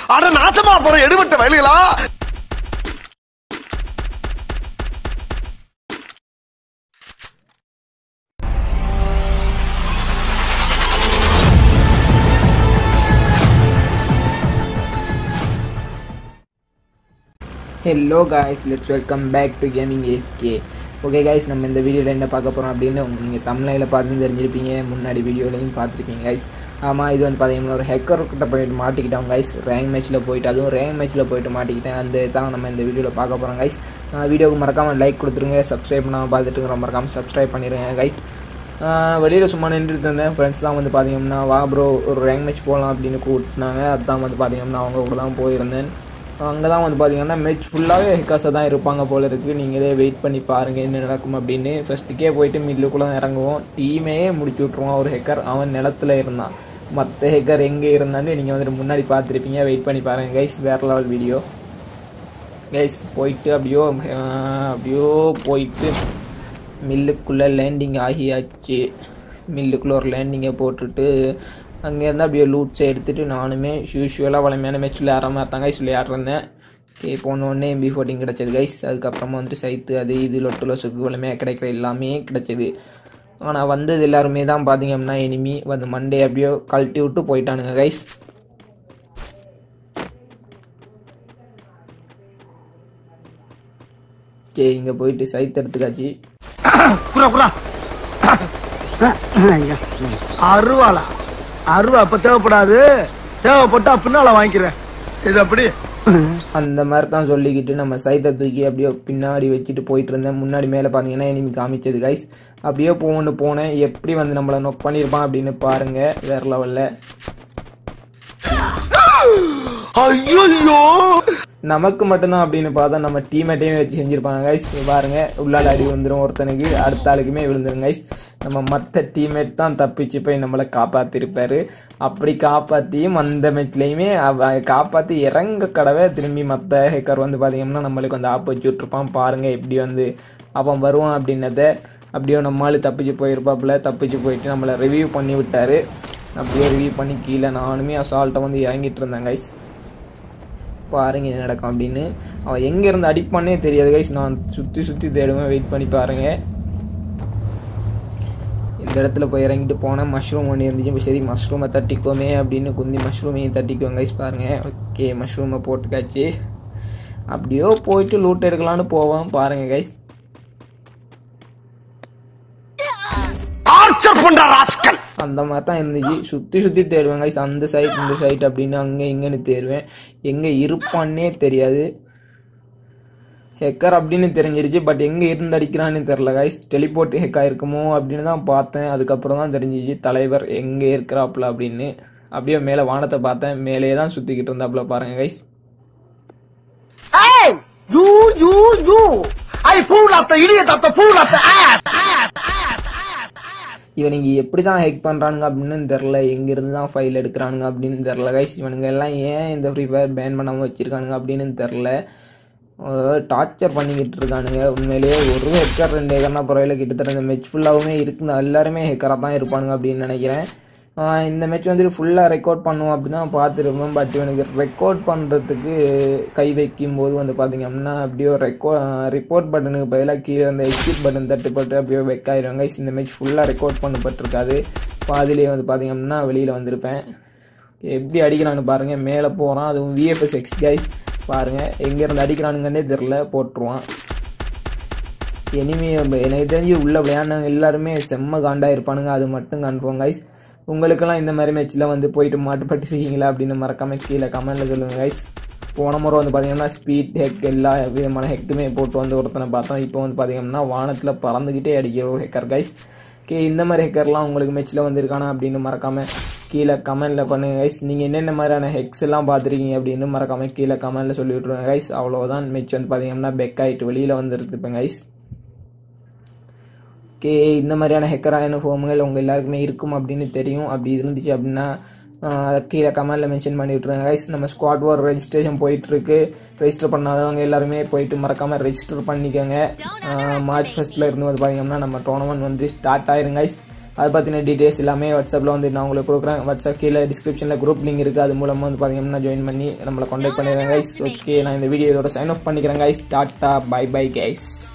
அட நாசமா போற எடுபட்ட வயலுகளா hello guys let's welcome back to gaming SK okay guys நம்ம இந்த வீடியோவில் என்ன பார்க்க போகிறோம் அப்படின்னு நீங்கள் தமிழில் பார்த்து தெரிஞ்சிருப்பீங்க முன்னாடி வீடியோலையும் பார்த்துருப்பீங்க காய்ஸ் ஆமாம் இது வந்து பார்த்தீங்கன்னா ஒரு ஹெக்கர் கிட்ட போயிட்டு மாட்டிக்கிட்டோம் கைஸ் ரேங்க் மேட்ச்சில் போயிட்டு அதுவும் ரேங்க் மேட்ச்சில் போயிட்டு மாட்டிக்கிட்டேன் அந்த தான் நம்ம இந்த வீடியோவில் பார்க்க போகிறோம் கைஸ் வீடியோக்கு மறக்காமல் லைக் கொடுத்துருங்க சப்ஸ்கிரைப் பண்ணாமல் பார்த்துட்டு இருக்கிற மறக்காமல் சப்ஸ்கிரைப் பண்ணிடுங்க கைஸ் வெளியில் சும்மா நின்றுட்டு இருந்தேன் ஃப்ரெண்ட்ஸ் தான் வந்து பார்த்தீங்கன்னா வா ப்ரோ ஒரு ரேங்க் மேட்ச் போகலாம் அப்படின்னு கூட்டினாங்க அதுதான் வந்து பார்த்தீங்கன்னா அவங்க கூட தான் போயிருந்தேன் அங்கே தான் வந்து பார்த்தீங்கன்னா மேட்ச் ஃபுல்லாகவே ஹெக்காஸாக தான் இருப்பாங்க போல இருக்குது நீங்களே வெயிட் பண்ணி பாருங்கள் என்ன நடக்கும் அப்படின்னு ஃபஸ்ட்டுக்கே போயிட்டு மில்லுக்குள்ளே இறங்குவோம் டீமே முடிச்சு விட்ருவான் ஒரு ஹெக்கர் அவன் நிலத்துல இருந்தான் மற்ற ஹெக்கர் எங்கே இருந்தான்னு நீங்கள் வந்துட்டு முன்னாடி பார்த்துருப்பீங்க வெயிட் பண்ணி பாருங்கள் கைஸ் வேறு லெவல் வீடியோ கைஸ் போயிட்டு அப்படியோ அஹ், அப்படியோ போயிட்டு மில்லுக்குள்ளே லேண்டிங் ஆகியாச்சு மில்லுக்குள்ளே ஒரு லேண்டிங்கை போட்டுட்டு அங்கேருந்து அப்படியே லூட்ஸை எடுத்துகிட்டு நானுமே யூஸ்வலாக வளமையான மேட்ச் விளையாடுற மாதிரி தான் கைஸ் விளையாடுறேன் ஓகே போனோடனே எம்பி ஃபோர்டின் கிடச்சது கைஸ் அதுக்கப்புறமா வந்துட்டு சைத்து அது இது லொட்டு லொசுக்கு வளமையாக கிடைக்கிற எல்லாமே கிடச்சிது ஆனால் வந்தது எல்லாருமே தான் பார்த்தீங்க அப்படின்னா எனிமி வந்து மண்டே அப்படியோ கழட்டி விட்டு போயிட்டானுங்க கைஸ் ஓகே இங்கே போயிட்டு சைத்து எடுத்துக்காச்சு குரா குரா அருவாளா அருவா அப்ப தேவைப்படாது தேவைப்பட்டா பின்னால வாங்கிக்கிறேன் இது அப்படி அந்த மாதிரி தான் சொல்லிக்கிட்டு நம்ம சைத்தை தூக்கி அப்படியே பின்னாடி வச்சுட்டு போயிட்டு இருந்தேன் முன்னாடி மேலே பார்த்தீங்கன்னா எனிமி காமிச்சது கைஸ் அப்படியே போகணுன்னு போனேன் எப்படி வந்து நம்மளை நொக் பண்ணியிருப்பான் அப்படின்னு பாருங்க வேற லெவலில் ஐயோ நமக்கு மட்டும்தான் அப்படின்னு பார்த்தா நம்ம டீமேட்டையும் வச்சு செஞ்சுருப்பாங்க கைஸ் பாருங்க உள்ளால அடி வந்துடும் ஒருத்தனுக்கு அடுத்த ஆளுக்குமே விழுந்துரும் கைஸ் நம்ம மற்ற டீமேட் தான் தப்பிச்சு போய் நம்மளை காப்பாற்றிருப்பாரு அப்படி காப்பாற்றியும் அந்த மேட்ச்லேயுமே அவ காப்பாற்றி இறங்க கடவை திரும்பி மற்ற ஹேக்கர் வந்து பார்த்தீங்கன்னா நம்மளுக்கு வந்து ஆப் வச்சு விட்ருப்பான் பாருங்க எப்படி வந்து அவன் வருவான் அப்படின்னத அப்படியே நம்மளால தப்பிச்சு போயிருப்பாப்புல தப்பிச்சு போயிட்டு நம்மளை ரிவ்யூ பண்ணி விட்டாரு அப்படியே ரிவ்யூ பண்ணி கீழே நானுமே அசால்ட்டை வந்து இறங்கிட்டு இருந்தேன் கைஸ் பாருங்க என்ன நடக்கும் அப்படின்னு அவன் எங்க இருந்து அடிப்பானே தெரியாது கைஸ் நான் சுற்றி சுற்றி தேடுவேன் வெயிட் பண்ணி பாருங்க இந்த இடத்துல போய் இறங்கிட்டு போனேன் மஷ்ரூம் ஒன்று இருந்துச்சு சரி மஷ்ரூமை தட்டிக்கோமே அப்படின்னு குந்தி மஷ்ரூமையும் தட்டிக்குவோம் கைஸ் பாருங்க ஓகே மஷ்ரூமை போட்டுக்காச்சு அப்படியோ போயிட்டு லூட் எடுக்கலான்னு போவோம் பாருங்க கைஸ் டார்ச்சர் பண்ற ராஸ்கல் அந்த மாதிரி தான் இருந்துச்சு சுற்றி சுற்றி தேடுவேன் கைஸ் அந்த சைட் இந்த சைட் அப்படின்னு அங்கே இங்கேன்னு தேடுவேன் எங்கே இருப்பான்னே தெரியாது ஹெக்கர் அப்படின்னு தெரிஞ்சிருச்சு பட் எங்கே இருந்து அடிக்கிறான்னு தெரில கைஸ் டெலிபோர்ட் ஹெக்கா இருக்குமோ அப்படின்னு தான் பார்த்தேன் அதுக்கப்புறம் தான் தெரிஞ்சிச்சு தலைவர் எங்கே இருக்கிறாப்புல அப்படின்னு அப்படியே மேலே வானத்தை பார்த்தேன் மேலேயே தான் சுற்றிக்கிட்டு இருந்தாப்புல பாருங்க guys Hey! You, you, you! I fool of the idiot of the fool of the ass! இவனுங்க எப்படி தான் ஹேக் பண்ணுறானுங்க அப்படின்னு தெரில எங்கேருந்து தான் ஃபைல் எடுக்கிறானுங்க அப்படின்னு தெரில கைஸ் இவனுங்க எல்லாம் ஏன் இந்த ஃப்ரீ ஃபயர் பேன் பண்ணாமல் வச்சுருக்கானுங்க அப்படின்னு தெரில டார்ச்சர் பண்ணிக்கிட்டு இருக்கானுங்க உண்மையிலேயே ஒரு ஹெக்கர் ரெண்டு ஹெக்கர்னா பரவாயில்ல கிட்டத்தட்ட இந்த மேட்ச் ஃபுல்லாகவுமே இருக்குது எல்லாருமே ஹெக்கராக தான் இருப்பானுங்க அப்படின்னு நினைக்கிறேன் ஆஹ் இந்த மேட்ச் வந்துட்டு ஃபுல்லாக ரெக்கார்ட் பண்ணுவோம் அப்படின்னு தான் பார்த்துருப்போம் பட் இவனுக்கு ரெக்கார்ட் பண்ணுறதுக்கு கை வைக்கும் போது வந்து பார்த்தீங்க அப்படின்னா அப்படியே ரெக்கோ ரிப்போர்ட் பட்டனுக்கு பதிலாக கீழே அந்த எக்ஸிட் பட்டன் தட்டுப்பட்டு அப்படியே வைக்காயிருவாங்க இந்த மேட்ச் ஃபுல்லாக ரெக்கார்ட் பண்ணப்பட்டிருக்காது பாதியிலே வந்து பார்த்தீங்க அப்படின்னா வெளியில் வந்திருப்பேன் எப்படி அடிக்கிறான்னு பாருங்கள் மேலே போகிறான் அதுவும் விஎஃப்எஸ் எக்ஸ் கைஸ் பாருங்கள் எங்கேருந்து அடிக்கிறானுங்கன்னே தெரில போட்டுருவான் எனிமே எனக்கு தெரிஞ்சு உள்ள விளையாண்டவங்க எல்லாருமே செம்ம காண்டா இருப்பானுங்க அது மட்டும் கன்ஃபார்ம் கைஸ் உங்களுக்கெல்லாம் இந்த மாதிரி மேட்ச்சில் வந்து போயிட்டு மாட்டுப்பட்டுருக்கீங்களா அப்படின்னு மறக்காம கீழே கமெண்ட்டில் சொல்லுங்கள் கைஸ் போன முறை வந்து பார்த்தீங்கன்னா ஸ்பீட் ஹெக் எல்லா விதமான ஹெக்குமே போட்டு வந்து ஒருத்தனை பார்த்தோம் இப்போ வந்து பார்த்தீங்கன்னா வானத்தில் பறந்துக்கிட்டே அடிக்கிற ஒரு ஹெக்கர் கைஸ் ஓகே இந்த மாதிரி ஹெக்கர்லாம் உங்களுக்கு மேட்ச்சில் வந்திருக்கானா அப்படின்னு மறக்காமல் கீழே கமெண்ட்டில் பண்ணுங்கள் கைஸ் நீங்கள் என்னென்ன மாதிரியான ஹெக்ஸ் எல்லாம் பார்த்துருக்கீங்க அப்படின்னு மறக்காமல் கீழே கமெண்ட்டில் சொல்லி விட்ருங்க கைஸ் அவ்வளோதான் மேட்ச் வந்து பார்த்தீங்கன்னா பெக் ஆகிட்டு வெளியில் வந்துருந்துப்பேன் கைஸ் ஓகே இந்த மாதிரியான ஹெக்கரான அனுபவங்கள் உங்கள் எல்லாருக்குமே இருக்கும் அப்படின்னு தெரியும் அப்படி இருந்துச்சு அப்படின்னா ஆஹ், அதை கீழே கமெண்டில் மென்ஷன் பண்ணி விட்ருங்க கைஸ் நம்ம ஸ்குவாட் வார் ரெஜிஸ்ட்ரேஷன் போயிட்டுருக்கு ரெஜிஸ்டர் பண்ணாதவங்க எல்லாருமே போயிட்டு மறக்காமல் ரெஜிஸ்டர் பண்ணிக்கோங்க ஆஹ், மார்ச் ஃபஸ்ட்டில் இருந்து வந்து பார்த்தீங்கன்னா நம்ம டோர்னமெண்ட் வந்து ஸ்டார்ட் ஆயிரும் கைஸ் அதை பற்றின டீட்டெயில்ஸ் எல்லாமே வாட்ஸ்அப்பில் வந்து நான் உங்களுக்கு கொடுக்குறேன் வாட்ஸ்அப் கீழே டிஸ்கிரிப்ஷனில் குரூப் லிங்க் இருக்குது அது மூலமாக வந்து பார்த்தீங்கன்னா ஜாயின் பண்ணி நம்மளை காண்டாக்ட் பண்ணிடுறேன் கைஸ் ஓகே நான் இந்த வீடியோ இதோட சைன் ஆஃப் பண்ணிக்கிறேன் கைஸ் டாட்டா பை பை கைஸ்